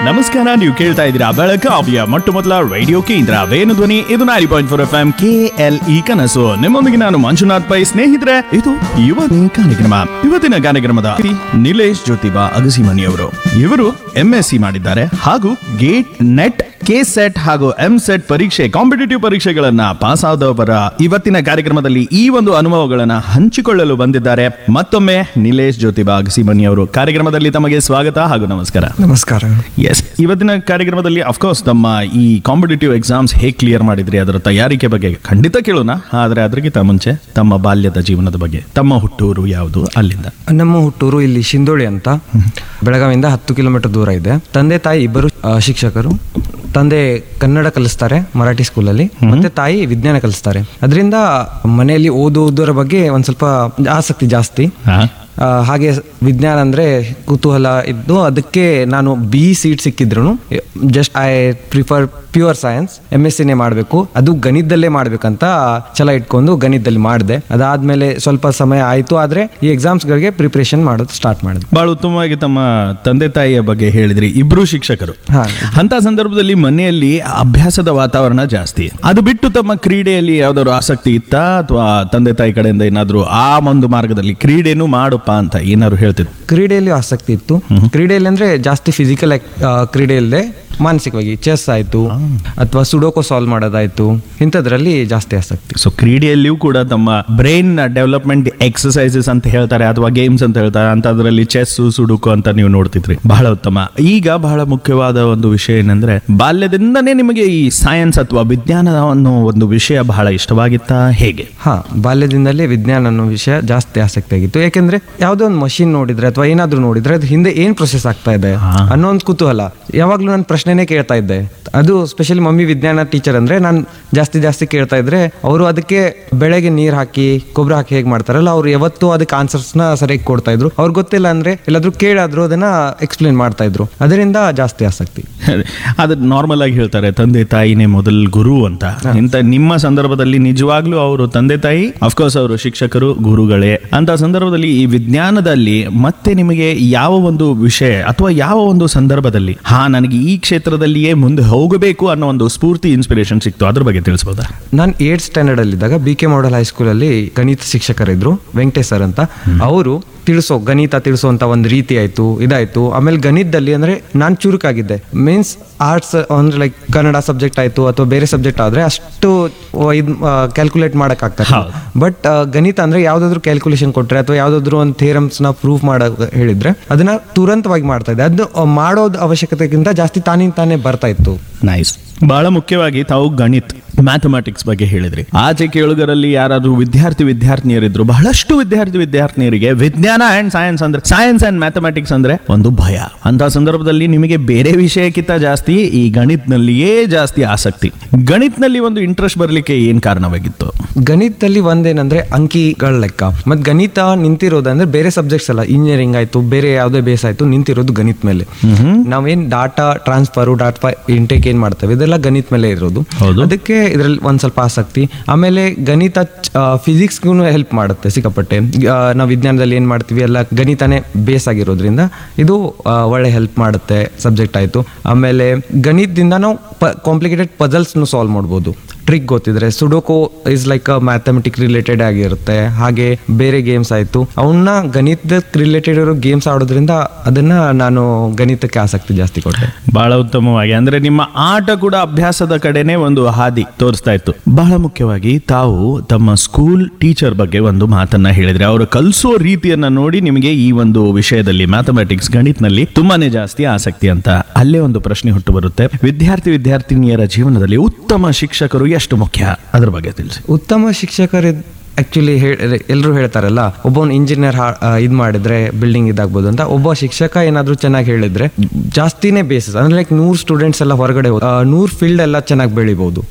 ನಮಸ್ಕಾರ ನೀವು ಕೇಳ್ತಾ ಇದ್ದೀರಾ ಬೆಳಗಾವಿಯ ಮೊಟ್ಟ ಮೊದಲ ರೇಡಿಯೋ ಕೇಂದ್ರ ವೇಣು ಧ್ವನಿ ಇದು ನಾರಿ point four F M K L E ಕನಸು ನಿಮ್ಮೊಂದಿಗೆ ನಾನು ಮಂಜುನಾಥ್ ಪೈ ಸ್ನೇಹಿತರೆ ಇದು ಯುವತಿ ಕಾರ್ಯಕ್ರಮ ಇವತ್ತಿನ ಕಾರ್ಯಕ್ರಮದ ಅತಿಥಿ ನಿಲೇಶ್ ಜ್ಯೋತಿಬಾ ಅಗಸಿಮನಿ ಅವರು ಇವರು ಎಂ ಎಸ್ ಸಿ ಮಾಡಿದ್ದಾರೆ ಹಾಗೂ ಗೇಟ್ ನೆಟ್ ಕೆ ಸೆಟ್ ಹಾಗೂ ಎಂ ಸೆಟ್ ಪರೀಕ್ಷೆ ಕಾಂಪಿಟೇಟಿವ್ ಪರೀಕ್ಷೆಗಳನ್ನ ಪಾಸ್ ಆದವರ ಇವತ್ತಿನ ಕಾರ್ಯಕ್ರಮದಲ್ಲಿ ಈ ಒಂದು ಅನುಭವಗಳನ್ನ ಹಂಚಿಕೊಳ್ಳಲು ಬಂದಿದ್ದಾರೆ ಮತ್ತೊಮ್ಮೆ ನಿಲೇಶ್ ಜ್ಯೋತಿಬಾ ಅಗಸಿಮನಿ ಅವರು ಕಾರ್ಯಕ್ರಮದಲ್ಲಿ ತಮಗೆ ಸ್ವಾಗತ ಹಾಗೂ ನಮಸ್ಕಾರ ನಮಸ್ಕಾರ ಎಸ್ ಇವತ್ತಿನ ಕಾರ್ಯಕ್ರಮದಲ್ಲಿ ಅಫ್ಕೋರ್ಸ್ ತಮ್ಮ ಈ ಕಾಂಪಿಟೇಟಿವ್ ಎಕ್ಸಾಮ್ಸ್ ಹೇಗೆ ಕ್ಲಿಯರ್ ಮಾಡಿದ್ರಿ ಅದರ ತಯಾರಿಕೆ ಬಗ್ಗೆ ಖಂಡಿತ ಕೇಳೋಣ ಆದರೆ ಅದಕ್ಕಿಂತ ಮುಂಚೆ ತಮ್ಮ ಬಾಲ್ಯದ ಜೀವನದ ಬಗ್ಗೆ ತಮ್ಮ ಹುಟ್ಟೂರು ಯಾವುದು ಅಲ್ಲಿಂದ ನಮ್ಮ ಹುಟ್ಟೂರು ಇಲ್ಲಿ ಶಿಂದೋಳಿ ಅಂತ ಬೆಳಗಾವಿಯಿಂದ ಹತ್ತು ಕಿಲೋಮೀಟರ್ ದೂರ ಇದೆ ತಂದೆ ತಾಯಿ ಇಬ್ಬರು ಆ, ಶಿಕ್ಷಕರು ತಂದೆ ಕನ್ನಡ ಕಲಿಸ್ತಾರೆ ಮರಾಠಿ ಸ್ಕೂಲಲ್ಲಿ ಮತ್ತೆ ತಾಯಿ ವಿಜ್ಞಾನ ಕಲಿಸ್ತಾರೆ ಅದರಿಂದ ಮನೆಯಲ್ಲಿ ಓದುವುದರ ಬಗ್ಗೆ ಒಂದ್ ಸ್ವಲ್ಪ ಆಸಕ್ತಿ ಜಾಸ್ತಿ ಹಾ ಆ, ಹಾಗೆ ವಿಜ್ಞಾನ ಅಂದ್ರೆ ಕುತೂಹಲ ಇದ್ದು ಅದಕ್ಕೆ ನಾನು ಬಿ ಸೀಟ್ ಸಿಕ್ಕಿದ್ರು just I prefer pure science M S ಸಿನೇ ಮಾಡಬೇಕು ಅದು ಗಣಿತದಲ್ಲೇ ಮಾಡ್ಬೇಕಂತ ಛಲ ಇಟ್ಕೊಂಡು ಗಣಿತದಲ್ಲಿ ಮಾಡಿದೆ ಅದಾದ್ಮೇಲೆ ಸ್ವಲ್ಪ ಸಮಯ ಆಯ್ತು ಆದ್ರೆ ಈ ಎಕ್ಸಾಮ್ಸ್ಗಳಿಗೆ ಪ್ರಿಪ್ರೇಷನ್ ಮಾಡೋದು ಸ್ಟಾರ್ಟ್ ಮಾಡಿದೆ ಬಹಳ ಉತ್ತಮವಾಗಿ ತಮ್ಮ ತಂದೆ ತಾಯಿಯ ಬಗ್ಗೆ ಹೇಳಿದ್ರಿ ಇಬ್ರು ಶಿಕ್ಷಕರು ಹಾ. ಅಂತ ಸಂದರ್ಭದಲ್ಲಿ ಮನೆಯಲ್ಲಿ ಅಭ್ಯಾಸದ ವಾತಾವರಣ ಜಾಸ್ತಿ ಅದು ಬಿಟ್ಟು ತಮ್ಮ ಕ್ರೀಡೆಯಲ್ಲಿ ಯಾವ್ದಾದ್ರು ಆಸಕ್ತಿ ಇತ್ತಾ ಅಥವಾ ತಂದೆ ತಾಯಿ ಕಡೆಯಿಂದ ಏನಾದ್ರು ಆ ಒಂದು ಮಾರ್ಗದಲ್ಲಿ ಕ್ರೀಡೆನೂ ಮಾಡಪ್ಪ ಅಂತ ಏನಾದ್ರು ಹೇಳ್ತಿದ್ರು ಕ್ರೀಡೆಯಲ್ಲಿ ಆಸಕ್ತಿ ಇತ್ತು ಕ್ರೀಡೆಯಲ್ಲಿ ಅಂದ್ರೆ ಜಾಸ್ತಿ ಫಿಸಿಕಲ್ ಕ್ರೀಡೆ ಇಲ್ಲದೆ ಮಾನಸಿಕವಾಗಿ ಚೆಸ್ ಆಯ್ತು ಅಥವಾ ಸುಡೋಕೋ ಸಾಲ್ವ್ ಮಾಡೋದಾಯ್ತು ಇಂಥದ್ರಲ್ಲಿ ಜಾಸ್ತಿ ಆಸಕ್ತಿ ಸೊ ಕ್ರೀಡೆಯಲ್ಲಿಯೂ ಕೂಡ ತಮ್ಮ ಬ್ರೈನ್ ಡೆವಲಪ್ಮೆಂಟ್ ಎಕ್ಸಸೈಸಸ್ ಅಂತ ಹೇಳ್ತಾರೆ ಅಥವಾ ಗೇಮ್ಸ್ ಅಂತ ಹೇಳ್ತಾರೆ ಅಂತ ಅದರಲ್ಲಿ ಚೆಸ್ ಸುಡುಕು ಅಂತ ನೀವು ನೋಡ್ತಿದ್ರಿ ಬಹಳ ಉತ್ತಮ ಈಗ ಬಹಳ ಮುಖ್ಯವಾದ ಒಂದು ವಿಷಯ ಏನಂದ್ರೆ ಬಾಲ್ಯದಿಂದನೇ ನಿಮಗೆ ಈ ಸೈನ್ಸ್ ಅಥವಾ ವಿಜ್ಞಾನ ಅನ್ನೋ ಒಂದು ವಿಷಯ ಬಹಳ ಇಷ್ಟವಾಗಿತ್ತಾ ಹೇಗೆ ಹಾ ಬಾಲ್ಯದಿಂದಲೇ ವಿಜ್ಞಾನ ಅನ್ನೋ ವಿಷಯ ಜಾಸ್ತಿ ಆಸಕ್ತಿ ಆಗಿತ್ತು ಯಾಕೆಂದ್ರೆ ಯಾವುದೋ ಒಂದು ಮಷಿನ್ ನೋಡಿದ್ರೆ ಅಥವಾ ಏನಾದ್ರೂ ನೋಡಿದ್ರೆ ಅದು ಹಿಂದೆ ಏನ್ ಪ್ರೊಸೆಸ್ ಆಗ್ತಾ ಇದೆ ಅನ್ನೋ ಒಂದು ಕುತೂಹಲ ಯಾವಾಗ್ಲೂ ನಾನು ಪ್ರಶ್ನೆನೇ ಕೇಳ್ತಾ ಇದ್ದೆ ಅದು ಸ್ಪೆಷಲಿ ಮಮ್ಮಿ ವಿಜ್ಞಾನ ಟೀಚರ್ ಅಂದ್ರೆ ನಾನು ಜಾಸ್ತಿ ಜಾಸ್ತಿ ಕೇಳ್ತಾ ಇದ್ರೆ ಅವರು ಅದಕ್ಕೆ ಬೆಳೆಗೆ ನೀರ್ ಹಾಕಿ ಗೊಬ್ಬರ ಹಾಕಿ ಹೇಗೆ ಮಾಡ್ತಾರಲ್ಲ ಅವ್ರು ಯಾವತ್ತೂ ಅದಕ್ಕೆ ಆನ್ಸರ್ಸ್ ನ ಸರಿಯಾಗಿ ಕೊಡ್ತಾ ಇದ್ರು ಅವ್ರಿಗೆ ಗೊತ್ತಿಲ್ಲ ಅಂದ್ರೆ ಎಲ್ಲಾದ್ರೂ ಕೇಳಾದ್ರು ಅದನ್ನ ಎಕ್ಸ್ಪ್ಲೇನ್ ಮಾಡ್ತಾ ಇದ್ರು ಅದರಿಂದ ಜಾಸ್ತಿ ಆಸಕ್ತಿ ಅದು ನಾರ್ಮಲ್ ಆಗಿ ಹೇಳ್ತಾರೆ ತಂದೆ ತಾಯಿನೇ ಮೊದಲ್ ಗುರು ಅಂತ ಇಂತ ನಿಮ್ಮ ಸಂದರ್ಭದಲ್ಲಿ ನಿಜವಾಗ್ಲೂ ಅವರು ತಂದೆ ತಾಯಿ ಅಫ್ಕೋರ್ಸ್ ಅವರು ಶಿಕ್ಷಕರು ಗುರುಗಳೇ ಅಂತ ಸಂದರ್ಭದಲ್ಲಿ ಈ ವಿಜ್ಞಾನದಲ್ಲಿ ಮತ್ತೆ ನಿಮಗೆ ಯಾವ ಒಂದು ವಿಷಯ ಅಥವಾ ಯಾವ ಒಂದು ಸಂದರ್ಭದಲ್ಲಿ ಹಾ ನನಗೆ ಈ ಕ್ಷೇತ್ರದಲ್ಲಿಯೇ ಮುಂದೆ ಹೋಗಬೇಕು ಅನ್ನೋ ಒಂದು ಸ್ಫೂರ್ತಿ ಇನ್ಸ್ಪಿರೇಷನ್ ಸಿಕ್ತು ಅದ್ರ ಬಗ್ಗೆ ತಿಳಿಸ್ಬೋದಾ ನಾನು ಏಟ್ ಸ್ಟ್ಯಾಂಡರ್ಡ್ ಅಲ್ಲಿ ಇದ್ದಾಗ ಬಿ ಕೆ ಮಾಡೆಲ್ ಹೈಸ್ಕೂಲಲ್ಲಿ ಗಣಿತ ಶಿಕ್ಷಕರಿದ್ರು ವೆಂಕಟೇಶ್ ಸರ್ ಅಂತ ಅವರು ತಿಳಿಸೋ ಗಣಿತ ತಿಳಿಸೋಂತ ಒಂದು ರೀತಿ ಆಯ್ತು ಇದಾಯ್ತು ಆಮೇಲೆ ಗಣಿತದಲ್ಲಿ ಅಂದ್ರೆ ನಾನು ಚುರುಕಾಗಿದ್ದೆ ಮೀನ್ಸ್ ಆರ್ಟ್ಸ್ ಅಂದ್ರೆ ಲೈಕ್ ಕನ್ನಡ ಸಬ್ಜೆಕ್ಟ್ ಆಯ್ತು ಅಥವಾ ಬೇರೆ ಸಬ್ಜೆಕ್ಟ್ ಆದ್ರೆ ಅಷ್ಟು ಇದು ಕ್ಯಾಲ್ಕುಲೇಟ್ ಮಾಡಕ್ ಆಗ್ತದೆ ಹೌದು. ಬಟ್ ಗಣಿತ ಅಂದ್ರೆ ಯಾವ್ದಾದ್ರು ಕ್ಯಾಲ್ಕುಲೇಷನ್ ಕೊಟ್ರೆ ಅಥವಾ ಯಾವ್ದಾದ್ರು ಒಂದು ಥಿಯರಮ್ಸ್ ನ ಪ್ರೂಫ್ ಮಾಡ ಹೇಳಿದ್ರೆ ಅದನ್ನ ತುರಂತವಾಗಿ ಮಾಡ್ತಾ ಇದ್ದೆ ಅದು ಆ, ಮಾಡೋದ್ ಅವಶ್ಯಕತೆಗಿಂತ ಜಾಸ್ತಿ ತಾನಿಂದ ತಾನೇ ಬರ್ತಾ ಇತ್ತು ನೈಸ್ ಬಹಳ ಮುಖ್ಯವಾಗಿ ತಾವು ಗಣಿತ್ ಮ್ಯಾಥಮೆಟಿಕ್ಸ್ ಬಗ್ಗೆ ಹೇಳಿದ್ರಿ ಆಚೆ ಕೇಳುಗರಲ್ಲಿ ಯಾರಾದ್ರೂ ವಿದ್ಯಾರ್ಥಿ ವಿದ್ಯಾರ್ಥಿನಿಯರಿದ್ರು ಬಹಳಷ್ಟು ವಿದ್ಯಾರ್ಥಿ ವಿದ್ಯಾರ್ಥಿನಿಯರಿಗೆ ವಿಜ್ಞಾನ ಅಂಡ್ ಸೈನ್ಸ್ ಅಂದ್ರೆ ಸೈನ್ಸ್ ಅಂಡ್ ಮ್ಯಾಥಮೆಟಿಕ್ಸ್ ಅಂದ್ರೆ ಒಂದು ಭಯ ಅಂತ ಸಂದರ್ಭದಲ್ಲಿ ನಿಮಗೆ ಬೇರೆ ವಿಷಯಕ್ಕಿಂತ ಜಾಸ್ತಿ ಈ ಗಣಿತ್ನಲ್ಲಿಯೇ ಜಾಸ್ತಿ ಆಸಕ್ತಿ ಗಣಿತ್ನಲ್ಲಿ ಒಂದು ಇಂಟ್ರೆಸ್ಟ್ ಬರ್ಲಿಕ್ಕೆ ಏನ್ ಕಾರಣವಾಗಿತ್ತು ಗಣಿತದಲ್ಲಿ ಒಂದೇನಂದ್ರೆ ಅಂಕಿಗಳ ಲೆಕ್ಕ ಮತ್ ಗಣಿತ ನಿಂತಿರೋದಂದ್ರೆ ಬೇರೆ ಸಬ್ಜೆಕ್ಟ್ಸ್ ಅಲ್ಲ ಇಂಜಿನಿಯರಿಂಗ್ ಆಯ್ತು ಬೇರೆ ಯಾವುದೇ ಬೇಸ್ ಆಯ್ತು ನಿಂತಿರೋದು ಗಣಿತ ಮೇಲೆ ನಾವೇನ್ ಡಾಟಾ ಟ್ರಾನ್ಸ್ಫರ್ ಡಾಟಾ ಇಂಟೇಕ್ ಏನ್ ಮಾಡ್ತೇವೆ ಇದೆಲ್ಲ ಗಣಿತ ಮೇಲೆ ಇರೋದು ಹೌದು. ಅದಕ್ಕೆ ಇದ್ರಲ್ಲಿ ಒಂದ್ ಸ್ವಲ್ಪ ಆಸಕ್ತಿ ಆಮೇಲೆ ಗಣಿತ ಫಿಸಿಕ್ಸ್ಗೂ ಹೆಲ್ಪ್ ಮಾಡುತ್ತೆ ಸಿಕ್ಕಾಪಟ್ಟೆ ಆ, ನಾವು ವಿಜ್ಞಾನದಲ್ಲಿ ಏನ್ ಮಾಡ್ತೀವಿ ಎಲ್ಲ ಗಣಿತನೇ ಬೇಸ್ ಆಗಿರೋದ್ರಿಂದ ಇದು ಆ, ಒಳ್ಳೆ ಹೆಲ್ಪ್ ಮಾಡುತ್ತೆ ಸಬ್ಜೆಕ್ಟ್ ಆಯ್ತು ಆಮೇಲೆ ಗಣಿತದಿಂದ ನಾವು ಕಾಂಪ್ಲಿಕೇಟೆಡ್ ಪಜಲ್ಸ್ನು ಸಾಲ್ವ್ ಮಾಡ್ಬೋದು ಟ್ರಿಕ್ ಗೊತ್ತಿದ್ರೆ sudoku is like mathematic related ಆಗಿರುತ್ತೆ ಹಾಗೆ ಬೇರೆ ಗೇಮ್ಸ್ ಆಯ್ತು ಅವನ್ನ ಗಣಿತಕ್ಕೆ ರಿಲೇಟೆಡ್ ಇರೋ ಗೇಮ್ಸ್ ಆಡೋದ್ರಿಂದ ಅದನ್ನ ನಾನು ಗಣಿತಕ್ಕೆ ಆಸಕ್ತಿ ಜಾಸ್ತಿ ಕೊಟ್ಟೆ ಬಹಳ ಉತ್ತಮವಾಗಿ ಅಂದ್ರೆ ನಿಮ್ಮ ಆಟ ಕೂಡ ಅಭ್ಯಾಸದ ಕಡೆನೆ ಒಂದು ಹಾದಿ ತೋರಿಸ್ತಾ ಇತ್ತು ಬಹಳ ಮುಖ್ಯವಾಗಿ ತಾವು ತಮ್ಮ ಸ್ಕೂಲ್ ಟೀಚರ್ ಬಗ್ಗೆ ಒಂದು ಮಾತನ್ನ ಹೇಳಿದ್ರೆ ಅವರು ಕಲಿಸೋ ರೀತಿಯನ್ನ ನೋಡಿ ನಿಮಗೆ ಈ ಒಂದು ವಿಷಯದಲ್ಲಿ ಮ್ಯಾಥಮೆಟಿಕ್ಸ್ ಗಣಿತನಲ್ಲಿ ತುಂಬಾನೇ ಜಾಸ್ತಿ ಆಸಕ್ತಿ ಅಂತ ಅಲ್ಲೇ ಒಂದು ಪ್ರಶ್ನೆ ಹುಟ್ಟು ಬರುತ್ತೆ ವಿದ್ಯಾರ್ಥಿ ವಿದ್ಯಾರ್ಥಿನಿಯರ ಜೀವನದಲ್ಲಿ ಉತ್ತಮ ಶಿಕ್ಷಕರು ಎಷ್ಟು ಮುಖ್ಯ ಅದ್ರ ಬಗ್ಗೆ ತಿಳಿಸಿ ಉತ್ತಮ ಶಿಕ್ಷಕರು ಆಕ್ಚುಲಿ ಎಲ್ಲರೂ ಹೇಳ್ತಾರಲ್ಲ ಒಬ್ಬ ಇಂಜಿನಿಯರ್ ಇದು ಮಾಡಿದ್ರೆ ಬಿಲ್ಡಿಂಗ್ ಇದಾಗ್ಬೋದು ಅಂತ ಒಬ್ಬ ಶಿಕ್ಷಕ ಏನಾದ್ರೂ ಚೆನ್ನಾಗಿ ಹೇಳಿದ್ರೆ ಜಾಸ್ತಿನೇ ಬೇಸಿಸ್ ಅಂದ್ರೆ ಲೈಕ್ ನೂರ್ ಸ್ಟೂಡೆಂಟ್ಸ್ ಎಲ್ಲ ಹೊರಗಡೆ ಹೋದ್- ಆ, ನೂರ್ ಫೀಲ್ಡ್ ಎಲ್ಲ ಚೆನ್ನಾಗಿ ಬೆಳಿಬಹುದು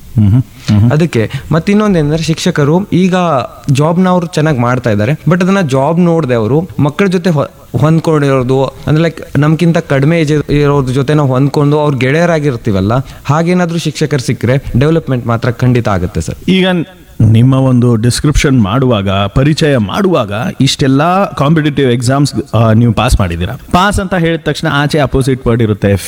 ಅದಕ್ಕೆ ಮತ್ತೆ ಇನ್ನೊಂದೇಂದ್ರೆ ಶಿಕ್ಷಕರು ಈಗ ಜಾಬ್ನ ಅವರು ಚೆನ್ನಾಗಿ ಮಾಡ್ತಾ ಇದ್ದಾರೆ ಬಟ್ ಅದನ್ನ ಜಾಬ್ ನೋಡದೆ ಅವರು ಮಕ್ಕಳ ಜೊತೆ ಹೊ- ಹೊಂದ್ಕೊಂಡಿರೋದು ಅಂದ್ರೆ ಲೈಕ್ ನಮ್ಗಿಂತ ಕಡಿಮೆ ಏಜ್ ಇರೋದ್ರ ಜೊತೆ ನಾವು ಹೊಂದ್ಕೊಂಡು ಅವ್ರ ಗೆಳೆಯರಾಗಿರ್ತೀವಲ್ಲ ಹಾಗೇನಾದ್ರೂ ಶಿಕ್ಷಕರು ಸಿಕ್ಕರೆ ಡೆವಲಪ್ಮೆಂಟ್ ಮಾತ್ರ ಖಂಡಿತ ಆಗುತ್ತೆ ಸರ್ ಈಗ ನಿಮ್ಮ ಒಂದು ಡಿಸ್ಕ್ರಿಪ್ಷನ್ ಮಾಡುವಾಗ ಪರಿಚಯ ಮಾಡುವಾಗ ಇಷ್ಟೆಲ್ಲ ಕಾಂಪಿಟೇಟಿವ್ ಎಕ್ಸಾಮ್ಸ್ ನೀವು ಪಾಸ್ ಮಾಡಿದ್ದೀರಾ ಪಾಸ್ ಅಂತ ಹೇಳಿದ ತಕ್ಷಣ ಆಚೆ ಅಪೋಸಿಟ್ ವರ್ಡ್ ಇರುತ್ತೆ